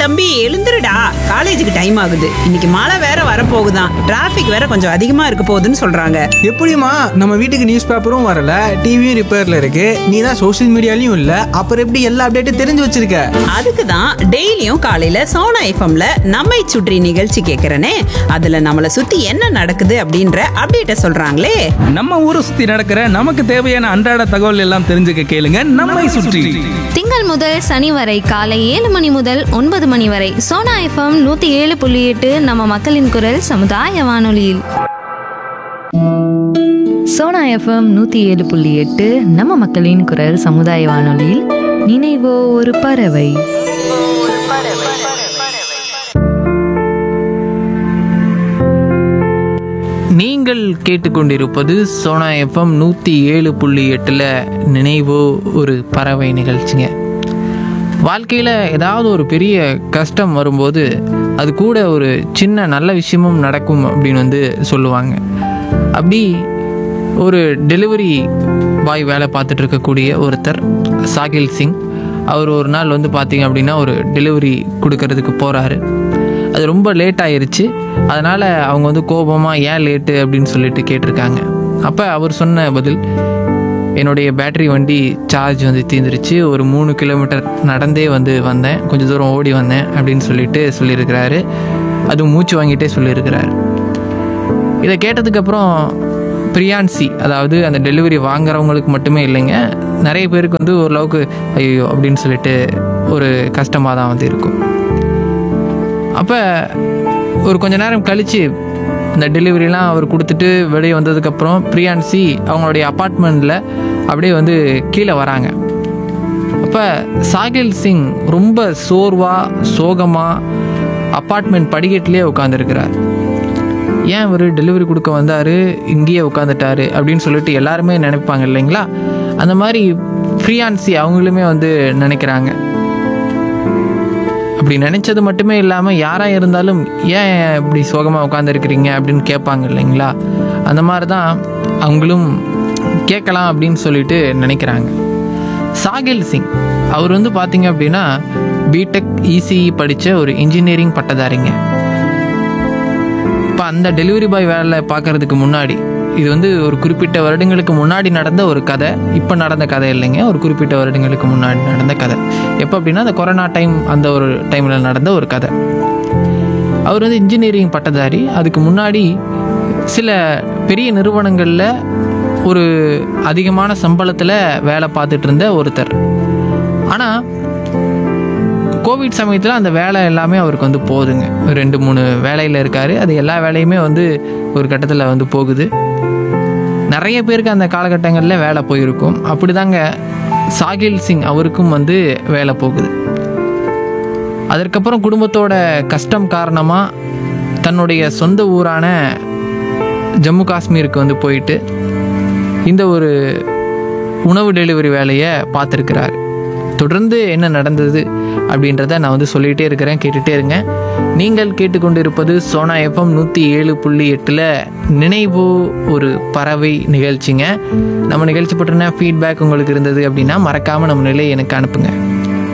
தம்பி எழுந்துருடா காலேஜுக்கு டைம் ஆகுது இன்னைக்கு மழை வேற வரப்போகுதான் டிராஃபிக் வேற கொஞ்சம் அதிகமா இருக்க போகுதுன்னு சொல்றாங்க எப்படிம்மா நம்ம வீட்டுக்கு நியூஸ் பேப்பரும் வரல டிவியும் ரிப்பேர்ல இருக்கு நீ தான் சோஷியல் மீடியாலையும் இல்ல அப்புறம் எப்படி எல்லா அப்டேட்டும் தெரிஞ்சு வச்சிருக்க அதுக்கு தான் டெய்லியும் காலையில சோனா எஃப்எம்ல நம்மை சுற்றி நிகழ்ச்சி கேட்கறனே அதுல நம்மள சுத்தி என்ன நடக்குது அப்படின்ற அப்டேட்ட சொல்றாங்களே நம்ம ஊரை சுத்தி நடக்கிற நமக்கு தேவையான அன்றாட தகவல் எல்லாம் தெரிஞ்சுக்க கேளுங்க நம்மை சுற்றி திங்கள் முதல் சனி வரை காலை ஏழு மணி முதல் ஒன்பது மணி வரை சோனா எஃப்எம் நூத்தி ஏழு புள்ளி எட்டு நம்ம மக்களின் குரல் சமுதாய வானொலியில் சோனா எஃப்எம் நூற்றி ஏழு புள்ளி எட்டு நம்ம மக்களின் குரல் சமுதாய வானொலியில் நினைவோ ஒரு பறவை நீங்கள் கேட்டுக்கொண்டிருப்பது சோனா எஃப்எம் நூற்றி ஏழு புள்ளி எட்டில் நினைவோ ஒரு பறவை நிகழ்ச்சிங்க வாழ்க்கையில் ஏதாவது ஒரு பெரிய கஷ்டம் வரும்போது அது கூட ஒரு சின்ன நல்ல விஷயமும் நடக்கும் அப்படின்னு வந்து சொல்லுவாங்க அப்படி ஒரு டெலிவரி பாய் வேலை பார்த்துட்டு இருக்கக்கூடிய ஒருத்தர் சாகில் சிங் அவர் ஒரு நாள் வந்து பார்த்தீங்க அப்படின்னா ஒரு டெலிவரி கொடுக்கறதுக்கு போகிறாரு அது ரொம்ப லேட் ஆயிருச்சு அதனால் அவங்க வந்து கோபமாக ஏன் லேட்டு அப்படின்னு சொல்லிட்டு கேட்டிருக்காங்க அப்போ அவர் சொன்ன பதில் என்னுடைய பேட்டரி வண்டி சார்ஜ் வந்து தீர்ந்துருச்சு ஒரு மூணு கிலோமீட்டர் நடந்தே வந்து வந்தேன் கொஞ்சம் தூரம் ஓடி வந்தேன் அப்படின்னு சொல்லிட்டு சொல்லியிருக்கிறாரு அதுவும் மூச்சு வாங்கிட்டே சொல்லியிருக்கிறாரு இதை கேட்டதுக்கப்புறம் பிரியான்சி அதாவது அந்த டெலிவரி வாங்குறவங்களுக்கு மட்டுமே இல்லைங்க நிறைய பேருக்கு வந்து ஓரளவுக்கு ஐயோ அப்படின்னு சொல்லிட்டு ஒரு கஷ்டமாக தான் வந்து இருக்கும் அப்போ ஒரு கொஞ்ச நேரம் கழித்து இந்த டெலிவரிலாம் அவர் கொடுத்துட்டு வெளியே வந்ததுக்கப்புறம் பிரியான்சி அவங்களுடைய அப்பார்ட்மெண்ட்டில் அப்படியே வந்து கீழே வராங்க அப்போ சாகில் சிங் ரொம்ப சோர்வாக சோகமாக அப்பார்ட்மெண்ட் படிக்கட்டிலே உட்காந்துருக்கிறார் ஏன் இவர் டெலிவரி கொடுக்க வந்தார் இங்கேயே உட்காந்துட்டாரு அப்படின்னு சொல்லிட்டு எல்லாருமே நினைப்பாங்க இல்லைங்களா அந்த மாதிரி ஃப்ரீயான்சி அவங்களுமே வந்து நினைக்கிறாங்க அப்படி நினைச்சது மட்டுமே இல்லாமல் யாராக இருந்தாலும் ஏன் இப்படி சோகமாக உட்காந்துருக்கிறீங்க அப்படின்னு கேட்பாங்க இல்லைங்களா அந்த மாதிரி தான் அவங்களும் கேட்கலாம் அப்படின்னு சொல்லிட்டு நினைக்கிறாங்க சாகில் சிங் அவர் வந்து பார்த்தீங்க அப்படின்னா பிடெக் இசிஇ படித்த ஒரு இன்ஜினியரிங் பட்டதாரிங்க இப்போ அந்த டெலிவரி பாய் வேலை பார்க்கறதுக்கு முன்னாடி இது வந்து ஒரு குறிப்பிட்ட வருடங்களுக்கு முன்னாடி நடந்த ஒரு கதை இப்போ நடந்த கதை இல்லைங்க ஒரு குறிப்பிட்ட வருடங்களுக்கு முன்னாடி நடந்த கதை எப்போ அப்படின்னா அந்த கொரோனா டைம் அந்த ஒரு டைமில் நடந்த ஒரு கதை அவர் வந்து இன்ஜினியரிங் பட்டதாரி அதுக்கு முன்னாடி சில பெரிய நிறுவனங்களில் ஒரு அதிகமான சம்பளத்தில் வேலை பார்த்துட்டு இருந்த ஒருத்தர் ஆனால் கோவிட் சமயத்தில் அந்த வேலை எல்லாமே அவருக்கு வந்து போகுதுங்க ஒரு ரெண்டு மூணு வேலையில் இருக்கார் அது எல்லா வேலையுமே வந்து ஒரு கட்டத்தில் வந்து போகுது நிறைய பேருக்கு அந்த காலகட்டங்களில் வேலை போயிருக்கும் அப்படிதாங்க சாகில் சிங் அவருக்கும் வந்து வேலை போகுது அதற்கப்புறம் குடும்பத்தோட கஷ்டம் காரணமாக தன்னுடைய சொந்த ஊரான ஜம்மு காஷ்மீருக்கு வந்து போயிட்டு இந்த ஒரு உணவு டெலிவரி வேலையை பார்த்துருக்கிறார் தொடர்ந்து என்ன நடந்தது அப்படின்றத நான் வந்து சொல்லிகிட்டே இருக்கிறேன் கேட்டுகிட்டே இருங்க நீங்கள் கேட்டுக்கொண்டிருப்பது சோனா எஃப்எம் நூற்றி ஏழு புள்ளி எட்டில் நினைவு ஒரு பறவை நிகழ்ச்சிங்க நம்ம நிகழ்ச்சி பற்றின ஃபீட்பேக் உங்களுக்கு இருந்தது அப்படின்னா மறக்காமல் நம்ம நிலையை எனக்கு அனுப்புங்க